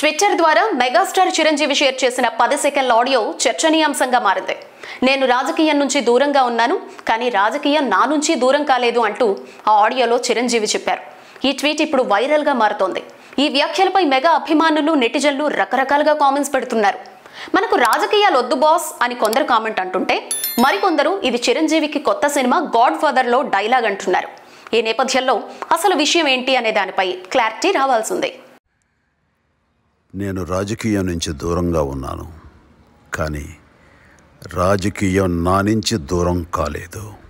Twitter ద్వారా megastar Chiranjeevi share చేసిన పది సెకండ్ల ఆడియో చర్చనీయాంశంగా మారింది నేను రాజకీయం నుంచి దూరంగా ఉన్నాను కానీ రాజకీయం నా నుంచి దూరం కాలేదు అంటూ ఆ ఆడియోలో చిరంజీవి చెప్పారు ఈ ట్వీట్ ఇప్పుడు వైరల్గా మారుతోంది ఈ వ్యాఖ్యలపై మెగా అభిమానులు నెటిజన్లు రకరకాలుగా కామెంట్స్ పెడుతున్నారు మనకు రాజకీయాలు వద్దు బాస్ అని కొందరు కామెంట్ అంటుంటే మరికొందరు ఇది చిరంజీవికి కొత్త సినిమా గాడ్ ఫాదర్లో డైలాగ్ అంటున్నారు ఈ నేపథ్యంలో అసలు విషయం ఏంటి అనే దానిపై క్లారిటీ రావాల్సిందే నేను రాజకీయం నుంచి దూరంగా ఉన్నాను కానీ రాజకీయం నా నుంచి దూరం కాలేదు